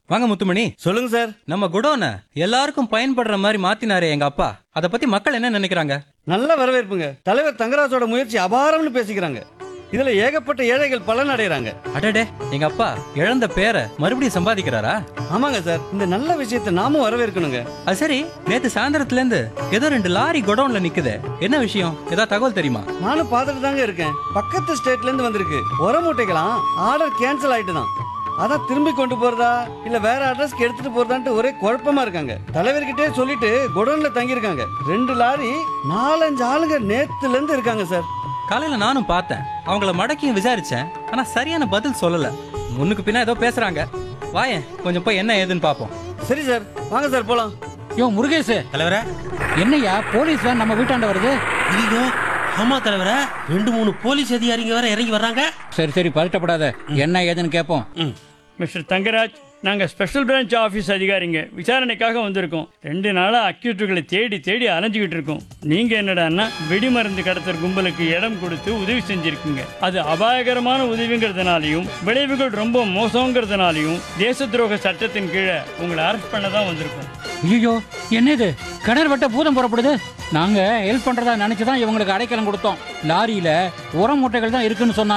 வாங்க முத்துமணி சொல்லுங்க சார் நம்ம குடோன எல்லாருக்கும் பயன்படுற மாதிரி மாத்தினாரே எங்க அப்பா அத பத்தி மக்கள் என்ன நினைக்கிறாங்க நல்ல வரவேற்புங்க தலைவர் தங்கராஜோட முயற்சி அபாரம்னு பேசிக்கிறாங்க இதுல ஏகப்பட்ட ஏழைகள் பலன் அடைகிறாங்க அடடே எங்க அப்பா இழந்த பேரை மறுபடியும் சம்பாதிக்கிறாரா ஆமாங்க சார் இந்த நல்ல விஷயத்தை நாமும் வரவேற்கணுங்க அது சரி நேத்து சாயந்தரத்துல இருந்து ஏதோ ரெண்டு லாரி குடோன்ல நிக்குதே என்ன விஷயம் ஏதாவது தகவல் தெரியுமா நானும் பார்த்துட்டு தாங்க இருக்கேன் பக்கத்து ஸ்டேட்ல இருந்து வந்திருக்கு உர மூட்டைகளாம் ஆர்டர் கேன்சல் ஆயிட்டு தான் அதான் திரும்பி கொண்டு போறதா இல்ல வேற அட்ரஸ்க்கு எடுத்துட்டு போறதான்ட்டு ஒரே குழப்பமா இருக்காங்க தலைவர்கிட்டே சொல்லிட்டு குடோன்ல தங்கி இருக்காங்க ரெண்டு லாரி நாலஞ்சு ஆளுங்க நேத்துல இருந்து இருக்காங்க சார் காலையில நானும் பார்த்தேன் அவங்கள மடக்கியும் விசாரிச்சேன் ஆனா சரியான பதில் சொல்லல முன்னுக்கு பின்ன ஏதோ பேசுறாங்க வாயேன் கொஞ்சம் போய் என்ன ஏதுன்னு பாப்போம் சரி சார் வாங்க சார் போலாம் யோ முருகேஷ் தலைவரே என்னய்யா போலீஸ் வேன் நம்ம வீட்டாண்ட வருது ஐயோ ஆமா தலைவரே ரெண்டு மூணு போலீஸ் அதிகாரிங்க வேற இறங்கி வர்றாங்க சரி சரி பதட்டப்படாத என்ன ஏதுன்னு கேட்போம் ம். மிஸ்டர் தங்கராஜ் நாங்கள் ஸ்பெஷல் பிரான்ச் ஆஃபீஸ் அதிகாரிங்க விசாரணைக்காக வந்திருக்கோம் ரெண்டு நாளாக அக்யூட்டுகளை தேடி தேடி அலைஞ்சிக்கிட்டு இருக்கோம் நீங்கள் என்னடான்னா வெடிமருந்து கடத்தல் கும்பலுக்கு இடம் கொடுத்து உதவி செஞ்சுருக்கீங்க அது அபாயகரமான உதவிங்கிறதுனாலையும் விளைவுகள் ரொம்ப மோசங்கிறதுனாலையும் தேச துரோக சட்டத்தின் கீழே உங்களை அரெஸ்ட் பண்ண தான் வந்திருக்கோம் ஐயோ என்ன இது கிணறு வெட்ட பூதம் புறப்படுது நாங்க ஹெல்ப் பண்றதா நினைச்சு தான் இவங்களுக்கு அடைக்கலம் கொடுத்தோம் லாரியில உர மூட்டைகள் தான் இருக்குன்னு சொன்னாங்க